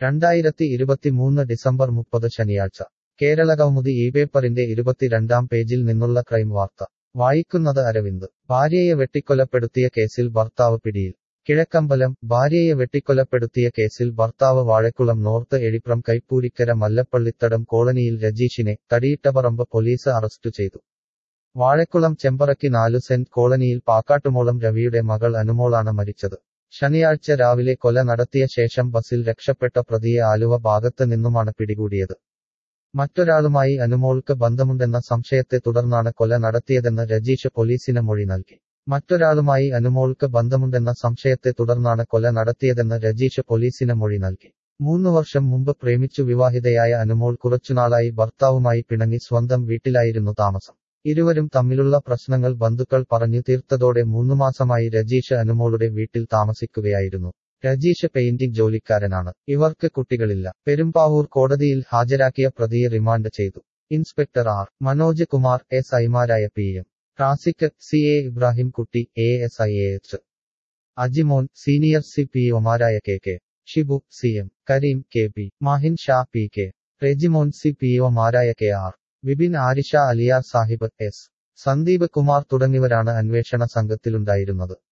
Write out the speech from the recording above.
രണ്ടായിരത്തി ഇരുപത്തിമൂന്ന് ഡിസംബർ മുപ്പത് ശനിയാഴ്ച കേരളകൗമുദി ഈ പേപ്പറിന്റെ ഇരുപത്തിരണ്ടാം പേജിൽ നിന്നുള്ള ക്രൈം വാർത്ത വായിക്കുന്നത് അരവിന്ദ് ഭാര്യയെ വെട്ടിക്കൊലപ്പെടുത്തിയ കേസിൽ ഭർത്താവ് പിടിയിൽ കിഴക്കമ്പലം ഭാര്യയെ വെട്ടിക്കൊലപ്പെടുത്തിയ കേസിൽ ഭർത്താവ് വാഴക്കുളം നോർത്ത് എഴിപ്രം കൈപ്പൂരിക്കര മല്ലപ്പള്ളിത്തടം കോളനിയിൽ രജീഷിനെ തടിയിട്ടപറമ്പ് പോലീസ് അറസ്റ്റ് ചെയ്തു വാഴക്കുളം ചെമ്പറക്കി നാലു സെന്റ് കോളനിയിൽ പാക്കാട്ടുമോളം രവിയുടെ മകൾ അനുമോളാണ് മരിച്ചത് ശനിയാഴ്ച രാവിലെ കൊല നടത്തിയ ശേഷം ബസിൽ രക്ഷപ്പെട്ട പ്രതിയെ ആലുവ ഭാഗത്ത് നിന്നുമാണ് പിടികൂടിയത് മറ്റൊരാളുമായി അനുമോൾക്ക് ബന്ധമുണ്ടെന്ന സംശയത്തെ തുടർന്നാണ് കൊല നടത്തിയതെന്ന് രജീഷ് പോലീസിന് മൊഴി നൽകി മറ്റൊരാളുമായി അനുമോൾക്ക് ബന്ധമുണ്ടെന്ന സംശയത്തെ തുടർന്നാണ് കൊല നടത്തിയതെന്ന് രജീഷ് പോലീസിന് മൊഴി നൽകി മൂന്നു വർഷം മുമ്പ് പ്രേമിച്ചു വിവാഹിതയായ അനുമോൾ കുറച്ചുനാളായി ഭർത്താവുമായി പിണങ്ങി സ്വന്തം വീട്ടിലായിരുന്നു താമസം ഇരുവരും തമ്മിലുള്ള പ്രശ്നങ്ങൾ ബന്ധുക്കൾ പറഞ്ഞു തീർത്തതോടെ മൂന്നുമാസമായി രജീഷ് അനുമോളുടെ വീട്ടിൽ താമസിക്കുകയായിരുന്നു രജീഷ് പെയിന്റിംഗ് ജോലിക്കാരനാണ് ഇവർക്ക് കുട്ടികളില്ല പെരുമ്പാവൂർ കോടതിയിൽ ഹാജരാക്കിയ പ്രതിയെ റിമാൻഡ് ചെയ്തു inspector R Manoj Kumar S ഐമാരായ P M Rasik C A Ibrahim Kutty A S I A H Ajimon senior C P ഒമാരായ K K Shibu C M Kareem K P Mahin Sha P K Rejimon C P ഒമാരായ K R Vipin Arisha Aliyar Sahib S Sandeep Kumar തുടങ്ങിയവരാണ് അന്വേഷണ സംഘത്തിലുണ്ടായിരുന്നത്